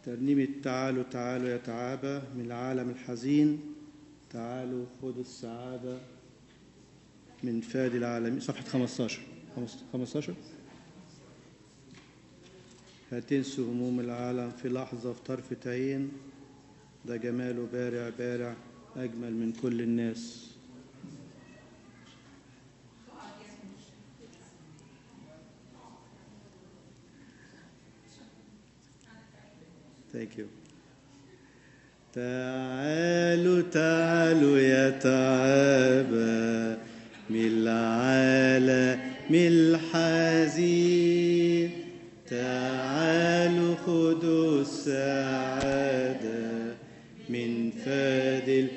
ترنيمة تعالوا تعالوا يا تعابة من العالم الحزين تعالوا خذوا السعادة من فادي العالمين صفحة 15 15 هتنسوا هموم العالم في لحظة في طرفة عين ده جماله بارع بارع أجمل من كل الناس Thank you. تعالوا تعالوا يا تعابة من العالم الحزين تعالوا خذوا السعادة من فاد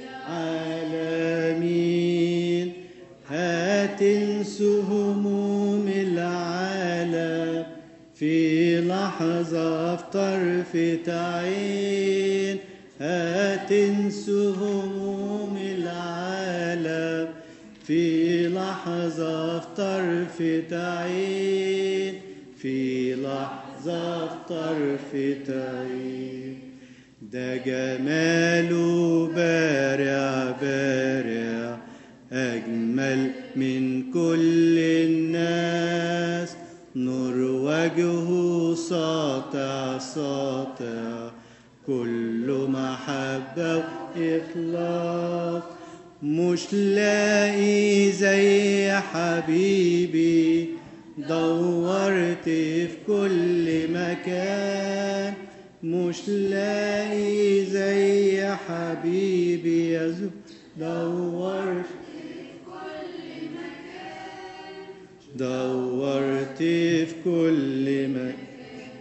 العالمين هتنسوا هموم العالم في لحظة في طرفة عين هتنسوا هموم العالم في لحظة في طرفة عين في لحظة في طرفة عين ده جماله بارع بارع أجمل من كل الناس نور وجهه ساطع ساطع كل محبة وإخلاص مش لاقي زي حبيبي دورت في كل مكان مش لاقي زي حبيبي يا زو دورت دورت في كل مكان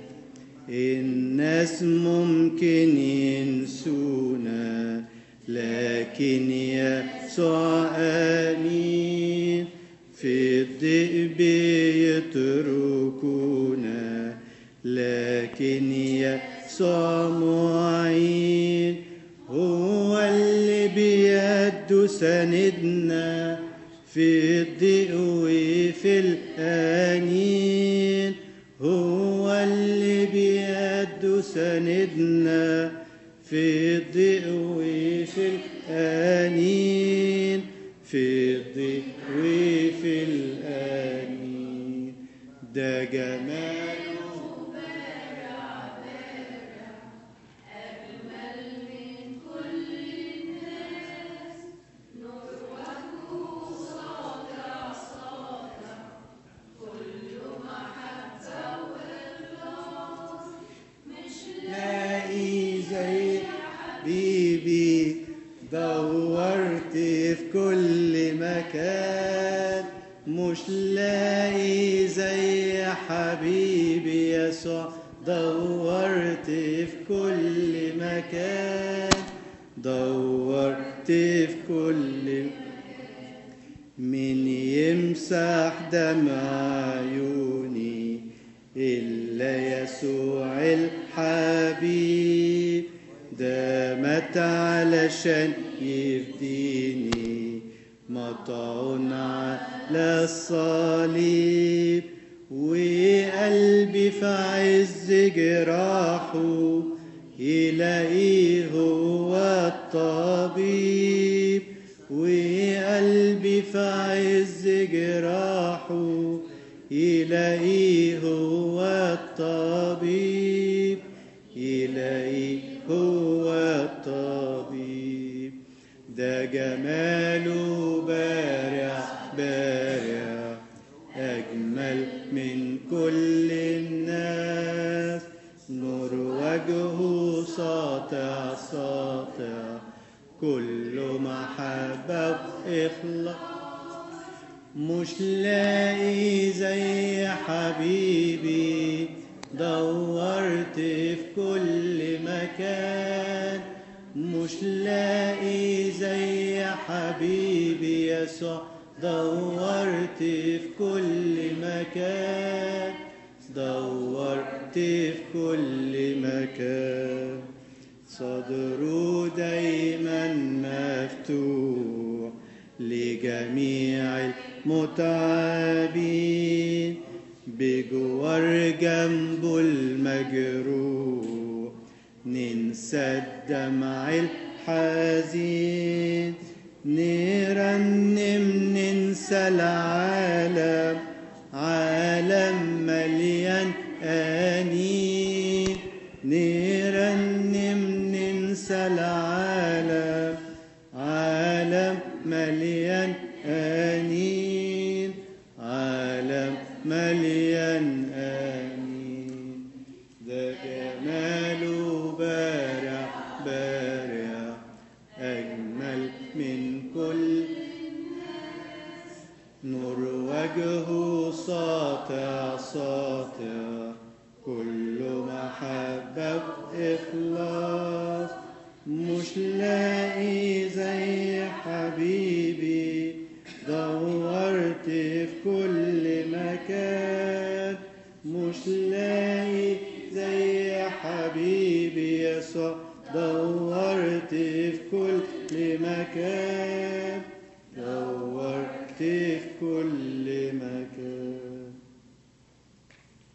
الناس ممكن ينسونا لكن يسوع أمين في الذئب يتركونا لكن يسوع معين هو اللي بيده سندنا في الضيق وفي الآنين هو اللي بيده سندنا في الضيق وفي الآنين في الضيق وفي الآنين ده جماله لاقي زي حبيبي دورت في كل مكان مش لاقي زي حبيبي يسوع دورت في كل مكان دورت في كل من يمسح دمع عيوني إلا يسوع الحبيب ده مات علشان يفديني مطعون على الصليب وقلبي في عز جراحه يلاقيه هو الطبيب وقلبي في عز جراحه يلاقيه هو الطبيب يلاقيه هو الطبيب ده جماله بارع بارع أجمل من كل الناس نور وجهه ساطع ساطع كل محبة وإخلاص مش لاقي زي حبيبي دورت في كل مكان مش لاقي زي حبيبي يسوع دورت في كل مكان دورت في كل مكان صدره دايما مفتوح لجميع المتعبين بجوار جنبه المجروح ننسى الدمع الحزين نرنم ننسى العالم عالم مليان آنين نرنم ننسى العالم عالم مليان آنين عالم مليان آنين ذا جماله بارع بارع أجمل من كل نور وجهه ساطع ساطع كل محبة وإخلاص مش لاقي زي حبيبي دورت في كل مكان مش لاقي زي حبيبي يسوع دورت في كل مكان دورت في كل مكان